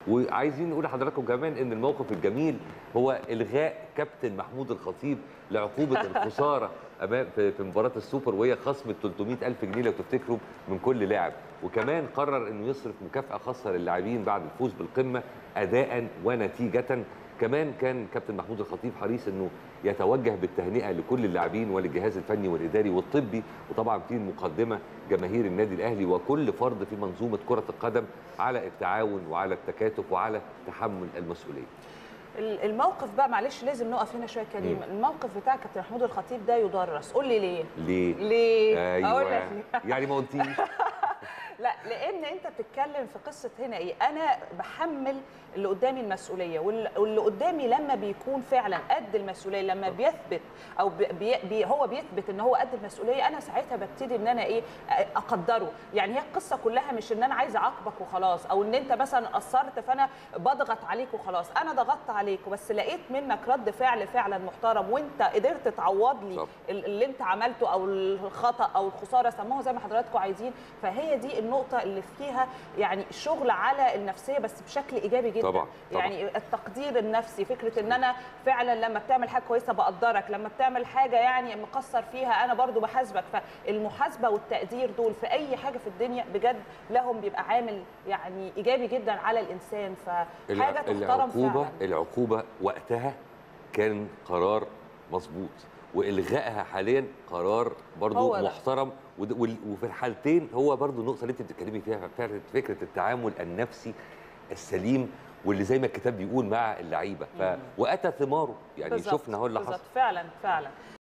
وعايزين نقول لحضراتكم كمان ان الموقف الجميل هو الغاء كابتن محمود الخطيب لعقوبه الخساره امام في في مباراه السوبر وهي خصم 300 الف جنيه لو تفتكروا من كل لاعب وكمان قرر انه يصرف مكافاه خاصه للاعبين بعد الفوز بالقمه اداء ونتيجه كمان كان كابتن محمود الخطيب حريص انه يتوجه بالتهنئه لكل اللاعبين وللجهاز الفني والاداري والطبي وطبعا في المقدمه جماهير النادي الاهلي وكل فرد في منظومه كره القدم على التعاون وعلى التكاتف وعلى تحمل المسؤوليه. الموقف بقى معلش لازم نقف هنا شويه كريم الموقف بتاع كابتن محمود الخطيب ده يدرس قول لي ليه ليه؟ ليه ايوه أقول لك ليه. يعني ما قلتيش لا لان انت بتتكلم في قصه هنا ايه انا بحمل اللي قدامي المسؤوليه وال- واللي قدامي لما بيكون فعلا قد المسؤوليه لما بيثبت او بي بي بي هو بيثبت ان هو قد المسؤوليه انا ساعتها ببتدي ان انا ايه اقدره يعني هي القصه كلها مش ان انا عايزه اعاقبك وخلاص او ان انت مثلا قصرت فانا بضغط عليك وخلاص انا ضغطت عليك بس لقيت منك رد فعل فعلا محترم وانت قدرت تعوض لي طب. ال- اللي انت عملته او الخطا او الخساره سموها زي ما حضراتكم عايزين فهي دي النقطه اللي فيها يعني شغل على النفسيه بس بشكل ايجابي جدا طبعا، طبعا. يعني التقدير النفسي فكره ان انا فعلا لما بتعمل حاجه كويسه بقدرك لما بتعمل حاجه يعني مقصر فيها انا برضو بحاسبك فالمحاسبه والتقدير دول في اي حاجه في الدنيا بجد لهم بيبقى عامل يعني ايجابي جدا على الانسان فحاجه تحترم العقوبه فعلا العقوبه وقتها كان قرار مظبوط والغائها حاليا قرار برضو هو ده. محترم ود- وال- وفي الحالتين هو برضو النقطه اللي انت بتتكلمي فيها فعلا فكره التعامل النفسي السليم واللي زي ما الكتاب بيقول مع اللعيبه ف... واتى ثماره يعني بالظبط، شفنا هو اللي بالظبط، حصل فعلا فعلا